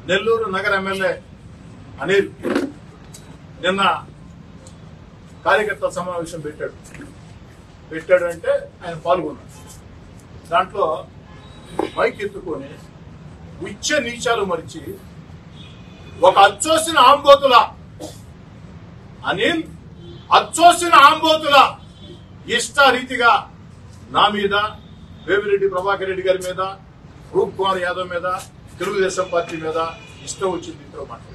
నెల్లూరు నగర ఎమ్మెల్యే అనిల్ నిన్న కార్యకర్తల సమావేశం పెట్టాడు పెట్టాడు అంటే ఆయన పాల్గొన్నాడు దాంట్లో మైక్ ఎత్తుకొని ఉచ్చ నీచాలు మరిచి ఒక అచ్చోసిన ఆంబోతుల అనిల్ అచ్చోసిన ఆంబోతుల ఇష్ట రీతిగా నా మీద వేమిరెడ్డి ప్రభాకర్ రెడ్డి గారి మీద రూప్ కుమార్ యాదవ్ మీద తెలుగుదేశం పార్టీ మీద ఇష్టం వచ్చింది ఇంట్లో మాట్లాడు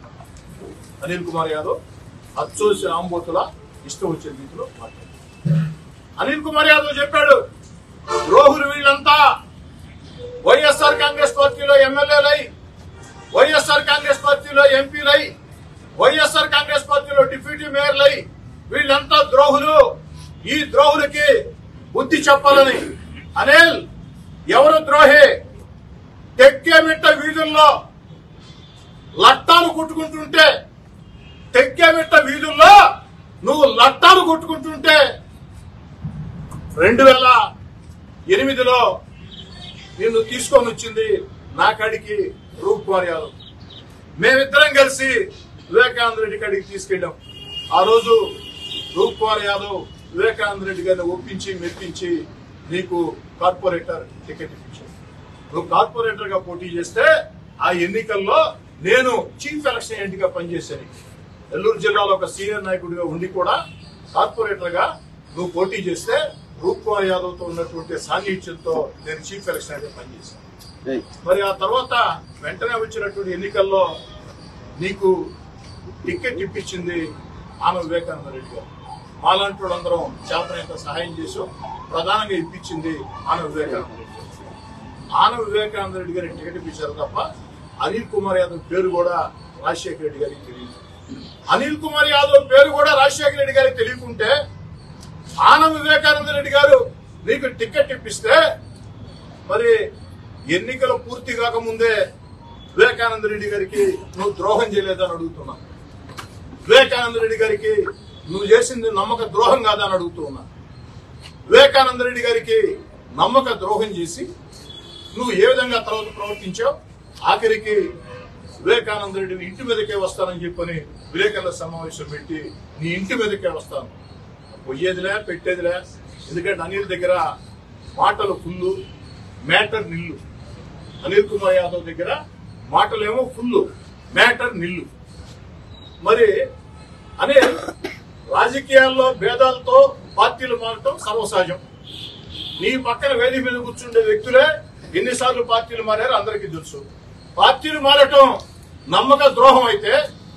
అనిల్ కుమార్ యాదవ్ అచ్చోసిన ఆంబోతుల ఇష్టం వచ్చిన రీతిలో మాట్లాడు అనిల్ కుమార్ యాదవ్ చెప్పాడు ద్రోహులు వీళ్ళంతా వైఎస్ఆర్ కాంగ్రెస్ పార్టీలో ఎమ్మెల్యేలై వైఎస్ఆర్ కాంగ్రెస్ పార్టీలో ఎంపీలై వైఎస్ఆర్ కాంగ్రెస్ పార్టీలో డిప్యూటీ మేయర్లై వీళ్ళంతా ద్రోహులు ఈ ద్రోహులకి బుద్ధి చెప్పాలని అనిల్ ఎవరు ద్రోహి తెక్కేమిట్ట వీధుల్లో లట్టాలు కొట్టుకుంటుంటే తెక్కేమిట్ట వీధుల్లో నువ్వు లట్టాలు కొట్టుకుంటుంటే రెండు వేల ఎనిమిదిలో నిన్ను తీసుకొని వచ్చింది నా కాడికి రూప్ కుమార్ యాదవ్ మేమిద్దరం కలిసి వివేకానంద రెడ్డి కాడికి తీసుకెళ్ళాం ఆ రోజు రూప్ కుమార్ యాదవ్ వివేకానంద రెడ్డి గారిని ఒప్పించి మెప్పించి నీకు కార్పొరేటర్ టికెట్ ఇప్పించాడు నువ్వు కార్పొరేటర్ గా పోటీ చేస్తే ఆ ఎన్నికల్లో నేను చీఫ్ ఎలక్షన్ ఏజెంట్ గా పనిచేశాను నెల్లూరు జిల్లాలో ఒక సీనియర్ నాయకుడిగా ఉండి కూడా కార్పొరేటర్ గా నువ్వు పోటీ చేస్తే రూప్ కుమార్ యాదవ్ తో ఉన్నటువంటి సాన్నిహిత్యంతో నేను చీఫ్ ఎలక్షన్ ఏజెంట్ గా పనిచేశాను మరి ఆ తర్వాత వెంటనే వచ్చినటువంటి ఎన్నికల్లో నీకు టికెట్ ఇప్పించింది ఆమె వివేకానంద రెడ్డి గారు మాలాంటి వాళ్ళందరం చేతనంత సహాయం చేసాం ప్రధానంగా ఇప్పించింది ఆమె వివేకానంద రెడ్డి గారు ఆనవ వివేకానంద రెడ్డి గారికి టికెట్ ఇప్పించారు తప్ప అనిల్ కుమార్ యాదవ్ పేరు కూడా రాజశేఖర రెడ్డి గారికి తెలియదు అనిల్ కుమార్ యాదవ్ పేరు కూడా రాజశేఖర రెడ్డి గారికి తెలియకుంటే ఆనవ వివేకానంద రెడ్డి గారు నీకు టికెట్ ఇప్పిస్తే మరి ఎన్నికలు పూర్తి కాకముందే వివేకానంద రెడ్డి గారికి నువ్వు ద్రోహం చేయలేదని అడుగుతున్నా వివేకానంద రెడ్డి గారికి నువ్వు చేసింది నమ్మక ద్రోహం కాదని అడుగుతున్నా వివేకానంద రెడ్డి గారికి నమ్మక ద్రోహం చేసి నువ్వు ఏ విధంగా తర్వాత ప్రవర్తించావు ఆఖరికి వివేకానంద రెడ్డిని ఇంటి మీదకే వస్తానని చెప్పని విలేకరుల సమావేశం పెట్టి నీ ఇంటి మీదకే వస్తాను పొయ్యేదిలే పెట్టేదిలే ఎందుకంటే అనిల్ దగ్గర మాటలు ఫుల్లు మ్యాటర్ నిల్లు అనిల్ కుమార్ యాదవ్ దగ్గర మాటలేమో ఫుల్లు మ్యాటర్ నిల్లు మరి అనే రాజకీయాల్లో భేదాలతో పార్టీలు మారటం సర్వసహజం నీ పక్కన వేది మీద కూర్చుండే వ్యక్తులే ఎన్నిసార్లు పార్టీలు మారారో అందరికీ తెలుసు పార్టీలు మారటం నమ్మక ద్రోహం అయితే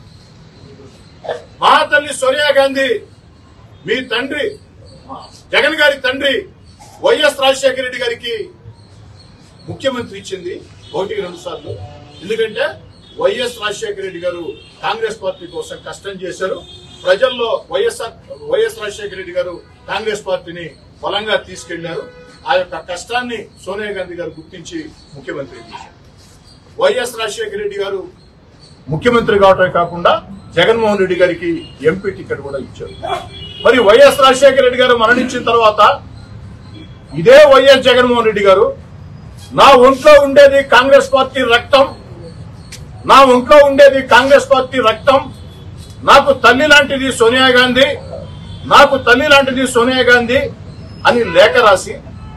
మహాతల్లి సోనియా గాంధీ మీ తండ్రి జగన్ గారి తండ్రి వైఎస్ రాజశేఖర రెడ్డి గారికి ముఖ్యమంత్రి ఇచ్చింది ఒకటికి రెండు సార్లు ఎందుకంటే వైఎస్ రాజశేఖర రెడ్డి గారు కాంగ్రెస్ పార్టీ కోసం కష్టం చేశారు ప్రజల్లో వైఎస్ఆర్ వైఎస్ రాజశేఖర రెడ్డి గారు కాంగ్రెస్ పార్టీని బలంగా తీసుకెళ్లారు ఆ యొక్క కష్టాన్ని సోనియా గాంధీ గారు గుర్తించి ముఖ్యమంత్రి చేశారు వైఎస్ రాజశేఖర రెడ్డి గారు ముఖ్యమంత్రి కావటమే కాకుండా జగన్మోహన్ రెడ్డి గారికి ఎంపీ టికెట్ కూడా ఇచ్చారు మరి వైఎస్ రాజశేఖర రెడ్డి గారు మరణించిన తర్వాత ఇదే వైఎస్ జగన్మోహన్ రెడ్డి గారు నా ఒంట్లో ఉండేది కాంగ్రెస్ పార్టీ రక్తం నా ఒంట్లో ఉండేది కాంగ్రెస్ పార్టీ రక్తం నాకు తల్లి లాంటిది సోనియా గాంధీ నాకు తల్లి లాంటిది సోనియా గాంధీ అని లేఖ రాసి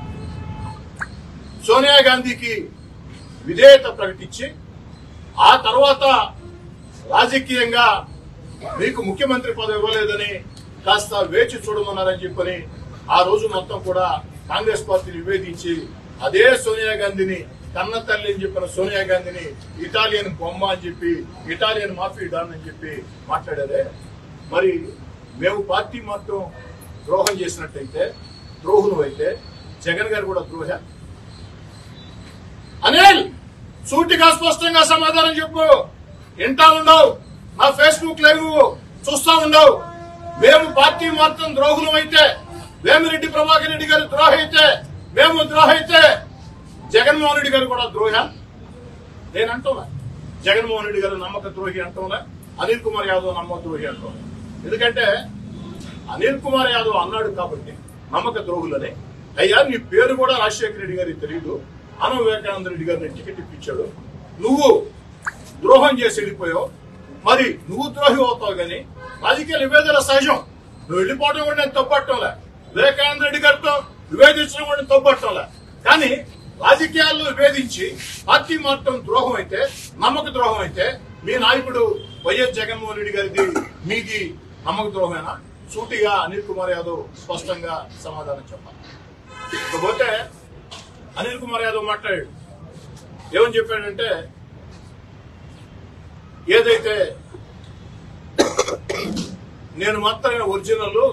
సోనియా గాంధీకి విధేయత ప్రకటించి ఆ తర్వాత రాజకీయంగా మీకు ముఖ్యమంత్రి పదవి ఇవ్వలేదని కాస్త వేచి చూడమన్నారని చెప్పని ఆ రోజు మొత్తం కూడా కాంగ్రెస్ పార్టీ నివేదించి అదే సోనియా గాంధీని కన్న తల్లి అని చెప్పిన సోనియా గాంధీని ఇటాలియన్ బొమ్మ అని చెప్పి ఇటాలియన్ మాఫీ డాన్ అని చెప్పి మాట్లాడారే మరి మేము పార్టీ మొత్తం ద్రోహం చేసినట్టయితే ద్రోహులు అయితే జగన్ గారు కూడా ద్రోహ అనిల్ సూటిగా స్పష్టంగా సమాధానం చెప్పు వింటా ఉండవు నా ఫేస్బుక్ లైవ్ చూస్తా ఉండవు మేము పార్టీ మాత్రం ద్రోహులం అయితే వేమిరెడ్డి ప్రభాకర్ రెడ్డి గారు ద్రోహ అయితే మేము ద్రోహ అయితే జగన్మోహన్ రెడ్డి గారు కూడా ద్రోహ నేను అంటున్నా జగన్మోహన్ రెడ్డి గారు నమ్మక ద్రోహి అంటున్నా అనిల్ కుమార్ యాదవ్ నమ్మక ద్రోహి అంటున్నా ఎందుకంటే అనిల్ కుమార్ యాదవ్ అన్నాడు కాబట్టి నమ్మక ద్రోహులనే అయ్యా నీ పేరు కూడా రాజశేఖర రెడ్డి గారికి తెలియదు అను వివేకానంద రెడ్డి గారిని టికెట్ ఇప్పించాడు నువ్వు ద్రోహం చేసి వెళ్ళిపోయావు మరి నువ్వు ద్రోహి అవుతావు గాని రాజకీయ నివేదన సహజం నువ్వు వెళ్ళిపోవడం కూడా నేను తప్పట్టంలే వివేకానంద రెడ్డి గారితో వివేదించడం కూడా నేను తప్పట్టంలే కానీ రాజకీయాల్లో విభేదించి పార్టీ మార్చడం ద్రోహం అయితే నమ్మక ద్రోహం అయితే మీ నాయకుడు వైఎస్ జగన్మోహన్ రెడ్డి గారిది మీది నమ్మక ద్రోహమేనా సూటిగా అనిల్ కుమార్ యాదవ్ స్పష్టంగా సమాధానం చెప్పాలి ఇకపోతే అనిల్ కుమార్ యాదవ్ మాట్లాడాడు ఏమని చెప్పాడంటే ఏదైతే నేను మాత్రమే ఒరిజినల్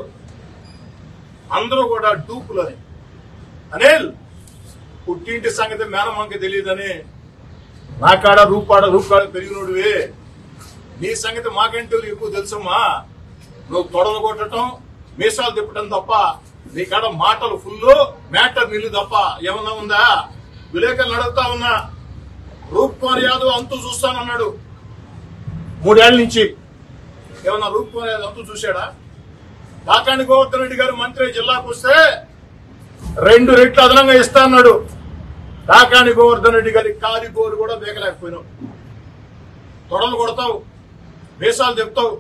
అందరూ కూడా డూపులని అనిల్ పుట్టింటి సంగతి మేనమ్మకి తెలియదని నా కాడ రూపాడ రూపాడ పెరిగినోడివే నీ సంగతి మాకంటూ ఎక్కువ తెలుసమ్మా నువ్వు తొడలు కొట్టడం మీసాలు తిప్పటం తప్ప నీ కాడ మాటలు ఫుల్ మ్యాటర్ నిల్లు తప్ప ఏమన్నా ఉందా విలేకరులు అడుగుతా ఉన్నా రూప్ కుమార్ యాదవ్ అంతు చూస్తానన్నాడు మూడేళ్ల నుంచి ఏమన్నా రూప్ కుమార్ యాదవ్ అంతు చూశాడా కాకాని గోవర్ధన్ రెడ్డి గారు మంత్రి జిల్లాకు వస్తే రెండు రెట్లు అదనంగా ఇస్తా అన్నాడు కాకాని గోవర్ధన్ రెడ్డి గారి కాలి గోరు కూడా బేకలేకపోయినావు తొడలు కొడతావు వేషాలు చెప్తావు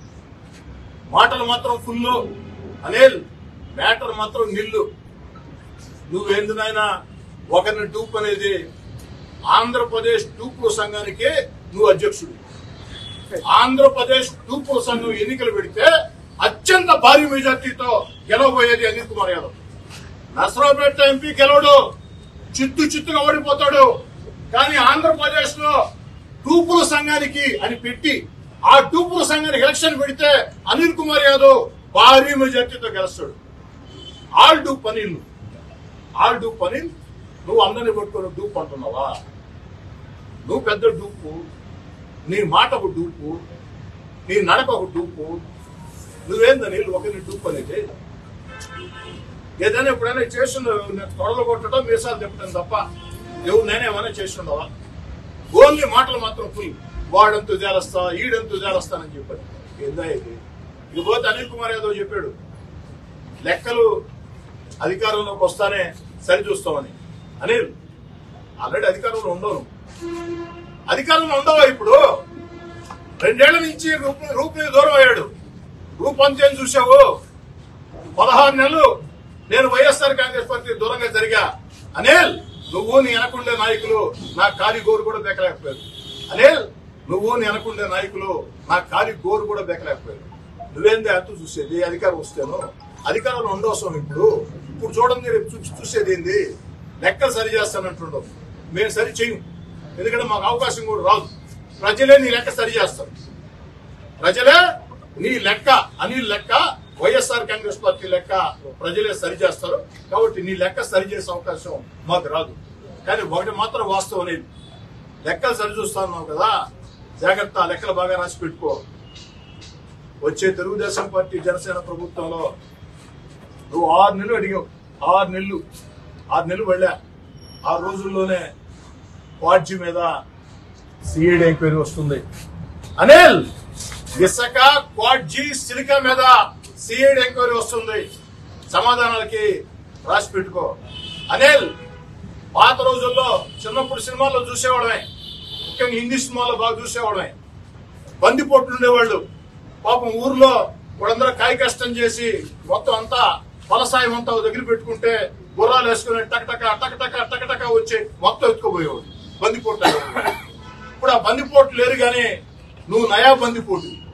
మాటలు మాత్రం ఫుల్ అనిల్ మ్యాటర్ మాత్రం నిల్లు నువ్వేందు నాయనా ఒకరిని డూప్ అనేది ఆంధ్రప్రదేశ్ డూపు సంఘానికే నువ్వు అధ్యక్షుడు ఆంధ్రప్రదేశ్ డూపు సంఘం ఎన్నికలు పెడితే అత్యంత భారీ మెజార్టీతో గెలవబోయేది అనిల్ కుమార్ యాదవ్ నసరావుపేట ఎంపీ గెలవడు చిత్తు చిత్తుగా ఓడిపోతాడు కానీ ఆంధ్రప్రదేశ్ లో టూపుల సంఘానికి అని పెట్టి ఆ టూపుల సంఘానికి ఎలక్షన్ పెడితే అనిల్ కుమార్ యాదవ్ భారీ మెజార్టీతో గెలుస్తాడు all dupe Anil all dupe Anil నువ్వు అందరిని కొట్టుకొని డూప్ అంటున్నావా నువ్వు పెద్ద డూపు నీ మాట ఒక డూపు నీ నడక ఒక డూపు నువ్వేందని ఒకరిని డూప్ అనేది ఏదైనా ఎప్పుడైనా చేస్తున్నావు తొడలు కొట్టడం మీసాలు తిప్పడం తప్ప ఎవరు నేనేమైనా చేస్తుండవా ఓన్లీ మాటలు మాత్రం ఫుల్ వాడంతు జాలస్తా ఈడంతు జాలస్తానని చెప్పాడు ఏందా ఇది ఇది పోతే అనిల్ కుమార్ యాదవ్ చెప్పాడు లెక్కలు అధికారంలోకి వస్తానే సరి చూస్తామని అనిల్ ఆల్రెడీ అధికారంలో ఉండవు అధికారంలో ఉండవా ఇప్పుడు రెండేళ్ల నుంచి రూప్ రూపుని దూరం అయ్యాడు రూపంచేని చూసావు పదహారు నెలలు నేను వైఎస్ఆర్ కాంగ్రెస్ పార్టీ దూరంగా జరిగా అనిల్ నువ్వు నీ వెనకుండే నాయకులు నా కాలి గోరు కూడా బెక్కలేకపోయారు అనిల్ నువ్వు నీ వెనకుండే నాయకులు నా కాలి గోరు కూడా బెక్కలేకపోయారు నువ్వేంది అంటూ చూసేది అధికారం వస్తేను అధికారంలో ఉండవసరం ఇప్పుడు ఇప్పుడు చూడండి రేపు చూ- చూసేది ఏంది లెక్కలు సరి చేస్తానంటుండవు మేము సరి చేయం ఎందుకంటే మాకు అవకాశం కూడా రాదు ప్రజలే నీ లెక్క సరి చేస్తారు ప్రజలే నీ లెక్క అనిల్ లెక్క వైఎస్ఆర్ కాంగ్రెస్ పార్టీ లెక్క ప్రజలే సరి చేస్తారు కాబట్టి నీ లెక్క సరి చేసే అవకాశం మాకు రాదు కానీ ఒకటి మాత్రం వాస్తవం అనేది లెక్కలు సరి చూస్తున్నావు కదా జాగ్రత్త ఆ లెక్కలు బాగా రాసి పెట్టుకో వచ్చే తెలుగుదేశం పార్టీ జనసేన ప్రభుత్వంలో నువ్వు ఆరు నెలలు అడిగావు ఆరు నెలలు ఆరు నెలలు వెళ్ళా ఆ రోజుల్లోనే వాడ్జీ మీద సిఐడి ఎంక్వైరీ వస్తుంది అనిల్ ఇసుక క్వాడ్జీ సిలికా మీద సిఐడి ఎంక్వైరీ వస్తుంది సమాధానాలకి రాసి పెట్టుకో అనిల్ పాత రోజుల్లో చిన్నప్పుడు సినిమాల్లో చూసేవాడమే ముఖ్యంగా హిందీ సినిమాల్లో బాగా చూసేవాడమే బందిపోట్లు ఉండేవాళ్ళు పాపం ఊర్లో వాళ్ళందరూ కాయ కష్టం చేసి మొత్తం అంతా ఫలసాయం అంతా ఓ దగ్గర పెట్టుకుంటే గుర్రాలు వేసుకుని టకటక టకటక టకటక వచ్చి మొత్తం ఎత్తుకుపోయేవాడు బందిపోట్లు అనేవాళ్ళు. ఇప్పుడు ఆ బందిపోట్లు లేరు కానీ నువ్వు నయా బందిపోటు